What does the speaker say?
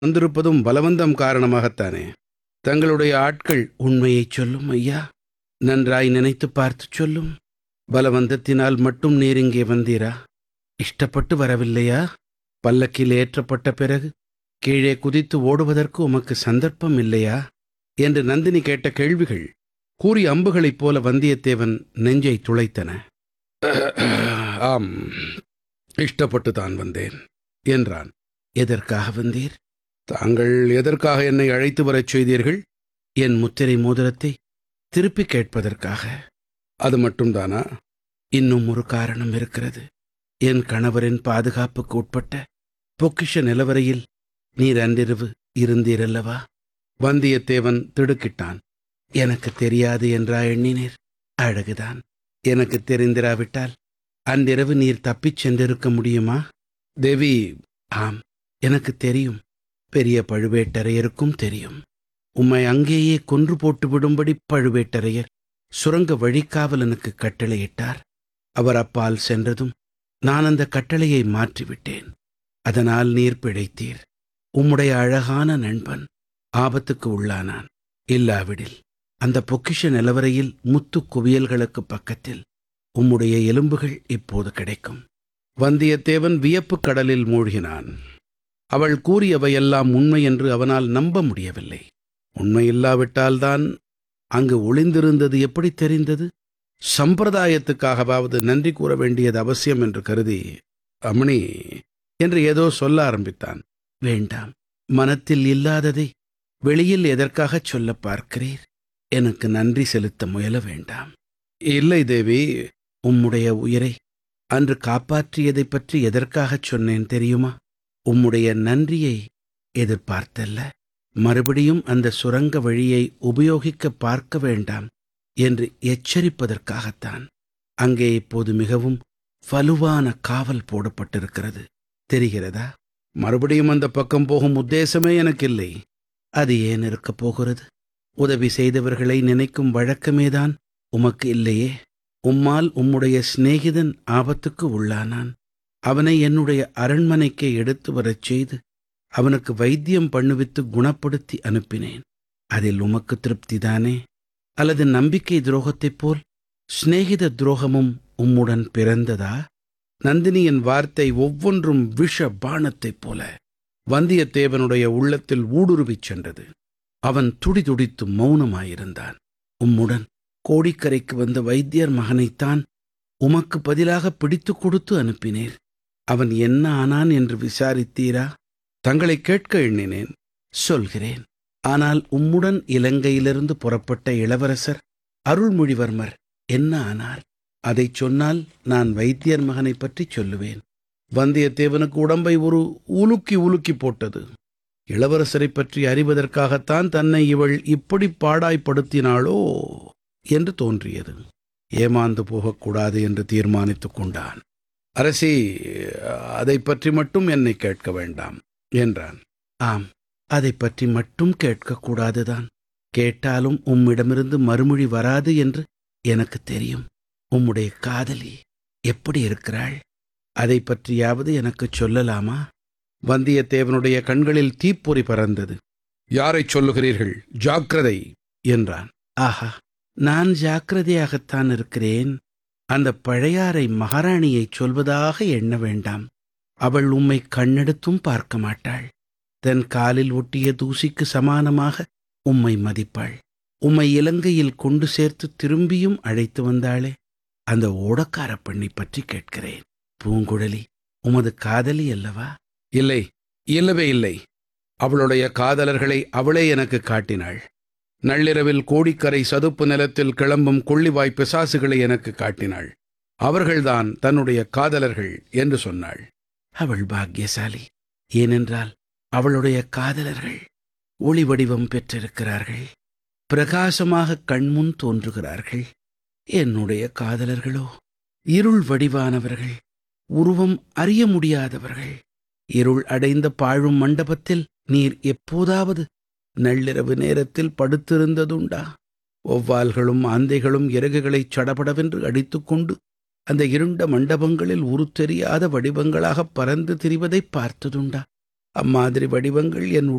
வந்திருப்பதும் பலவந்தம் காரணமாகத்தானே தங்களுடைய ஆட்கள் உண்மையைச் சொல்லும் ஐயா நன்றாய் நினைத்துப் பார்த்துச் சொல்லும் பலவந்தத்தினால் மட்டும் நீர் இங்கே வந்தீரா இஷ்டப்பட்டு வரவில்லையா பல்லக்கில் ஏற்றப்பட்ட பிறகு கீழே குதித்து ஓடுவதற்கு உமக்கு சந்தர்ப்பம் இல்லையா என்று நந்தினி கேட்ட கேள்விகள் கூறிய அம்புகளைப் போல வந்தியத்தேவன் நெஞ்சை துளைத்தன ஆம் இஷ்டப்பட்டு தான் வந்தேன் என்றான் எதற்காக வந்தீர் தாங்கள் எதற்காக என்னை அழைத்து வரச் செய்தீர்கள் என் முத்திரை மோதிரத்தை திருப்பிக் கேட்பதற்காக அது மட்டும்தானா இன்னும் ஒரு காரணம் இருக்கிறது என் கணவரின் பாதுகாப்புக்கு உட்பட்ட பொக்கிஷ நிலவரையில் நீர் அன்றிரவு இருந்தீரல்லவா வந்தியத்தேவன் திடுக்கிட்டான் எனக்கு தெரியாது என்றா எண்ணினீர் அழகுதான் எனக்கு தெரிந்திராவிட்டால் அன்றிரவு நீர் தப்பிச் சென்றிருக்க முடியுமா தேவி ஆம் எனக்கு தெரியும் பெரிய பழுவேட்டரையருக்கும் தெரியும் உம்மை அங்கேயே கொன்று போட்டு விடும்படி பழுவேட்டரையர் சுரங்க வழிக்காவலனுக்கு கட்டளையிட்டார் அவர் அப்பால் சென்றதும் நான் அந்த கட்டளையை மாற்றிவிட்டேன் அதனால் நீர் பிழைத்தீர் உம்முடைய அழகான நண்பன் ஆபத்துக்கு உள்ளானான் இல்லாவிடில் அந்த பொக்கிஷ நிலவரையில் முத்து குவியல்களுக்கு பக்கத்தில் உம்முடைய எலும்புகள் இப்போது கிடைக்கும் வந்தியத்தேவன் வியப்புக் கடலில் மூழ்கினான் அவள் கூறியவையெல்லாம் உண்மை என்று அவனால் நம்ப முடியவில்லை உண்மையில்லாவிட்டால்தான் அங்கு ஒளிந்திருந்தது எப்படி தெரிந்தது சம்பிரதாயத்துக்காகவாவது நன்றி கூற வேண்டியது அவசியம் என்று கருதி அம்னி என்று ஏதோ சொல்ல ஆரம்பித்தான் வேண்டாம் மனத்தில் இல்லாததை வெளியில் எதற்காகச் சொல்ல பார்க்கிறீர் எனக்கு நன்றி செலுத்த முயல வேண்டாம் இல்லை தேவி உம்முடைய உயிரை அன்று காப்பாற்றியதைப் பற்றி எதற்காகச் சொன்னேன் தெரியுமா உம்முடைய நன்றியை எதிர்பார்த்தல்ல மறுபடியும் அந்த சுரங்க வழியை உபயோகிக்க பார்க்க வேண்டாம் என்று எச்சரிப்பதற்காகத்தான் அங்கே இப்போது மிகவும் வலுவான காவல் போடப்பட்டிருக்கிறது தெரிகிறதா மறுபடியும் அந்த பக்கம் போகும் உத்தேசமே எனக்கு இல்லை அது ஏன் இருக்கப் போகிறது உதவி செய்தவர்களை நினைக்கும் வழக்கமேதான் உமக்கு இல்லையே உம்மால் உம்முடைய சிநேகிதன் ஆபத்துக்கு உள்ளானான் அவனை என்னுடைய அரண்மனைக்கு எடுத்து வரச் செய்து அவனுக்கு வைத்தியம் பண்ணுவித்து குணப்படுத்தி அனுப்பினேன் அதில் உமக்கு திருப்திதானே அல்லது நம்பிக்கை துரோகத்தைப் போல் சிநேகித துரோகமும் உம்முடன் பிறந்ததா நந்தினியின் வார்த்தை ஒவ்வொன்றும் விஷ பானத்தைப் போல வந்தியத்தேவனுடைய உள்ளத்தில் ஊடுருவிச் சென்றது அவன் துடிதுடித்து மௌனமாயிருந்தான் உம்முடன் கோடிக்கரைக்கு வந்த வைத்தியர் மகனைத்தான் உமக்கு பதிலாக பிடித்துக் கொடுத்து அனுப்பினீர் அவன் என்ன ஆனான் என்று விசாரித்தீரா தங்களை கேட்க எண்ணினேன் சொல்கிறேன் ஆனால் உம்முடன் இலங்கையிலிருந்து புறப்பட்ட இளவரசர் அருள்மொழிவர்மர் என்ன ஆனார் அதைச் சொன்னால் நான் வைத்தியர் மகனைப் பற்றி சொல்லுவேன் வந்தியத்தேவனுக்கு உடம்பை ஒரு உலுக்கி உலுக்கி போட்டது இளவரசரைப் பற்றி அறிவதற்காகத்தான் தன்னை இவள் இப்படி பாடாய்ப்படுத்தினாளோ என்று தோன்றியது ஏமாந்து போகக்கூடாது என்று தீர்மானித்துக் கொண்டான் அரசி அதை பற்றி மட்டும் என்னை கேட்க வேண்டாம் என்றான் ஆம் அதை பற்றி மட்டும் கேட்கக்கூடாதுதான் கேட்டாலும் உம்மிடமிருந்து மறுமொழி வராது என்று எனக்கு தெரியும் உம்முடைய காதலி எப்படி இருக்கிறாள் அதை பற்றியாவது எனக்கு சொல்லலாமா வந்தியத்தேவனுடைய கண்களில் தீப்பொறி பறந்தது யாரைச் சொல்லுகிறீர்கள் ஜாக்கிரதை என்றான் ஆஹா நான் ஜாக்கிரதையாகத்தான் இருக்கிறேன் அந்த பழையாறை மகாராணியைச் சொல்வதாக எண்ண வேண்டாம் அவள் உம்மை கண்ணெடுத்தும் பார்க்க மாட்டாள் தன் காலில் ஒட்டிய தூசிக்கு சமானமாக உம்மை மதிப்பாள் உம்மை இலங்கையில் கொண்டு சேர்த்து திரும்பியும் அழைத்து வந்தாளே அந்த ஓடக்கார பெண்ணை பற்றி கேட்கிறேன் பூங்குழலி உமது காதலி அல்லவா இல்லை இல்லவே இல்லை அவளுடைய காதலர்களை அவளே எனக்கு காட்டினாள் நள்ளிரவில் கோடிக்கரை சதுப்பு நிலத்தில் கிளம்பும் கொள்ளிவாய் பிசாசுகளை எனக்கு காட்டினாள் அவர்கள்தான் தன்னுடைய காதலர்கள் என்று சொன்னாள் அவள் பாக்கியசாலி ஏனென்றால் அவளுடைய காதலர்கள் ஒளி வடிவம் பெற்றிருக்கிறார்கள் பிரகாசமாக கண்முன் தோன்றுகிறார்கள் என்னுடைய காதலர்களோ இருள் வடிவானவர்கள் உருவம் அறிய முடியாதவர்கள் இருள் அடைந்த பாழும் மண்டபத்தில் நீர் எப்போதாவது நள்ளிரவு நேரத்தில் படுத்திருந்ததுண்டா ஒவ்வால்களும் ஆந்தைகளும் இறகுகளைச் சடபடவென்று அடித்துக்கொண்டு அந்த இருண்ட மண்டபங்களில் உருத்தெரியாத வடிவங்களாகப் பறந்து திரிவதைப் பார்த்ததுண்டா அம்மாதிரி வடிவங்கள் என்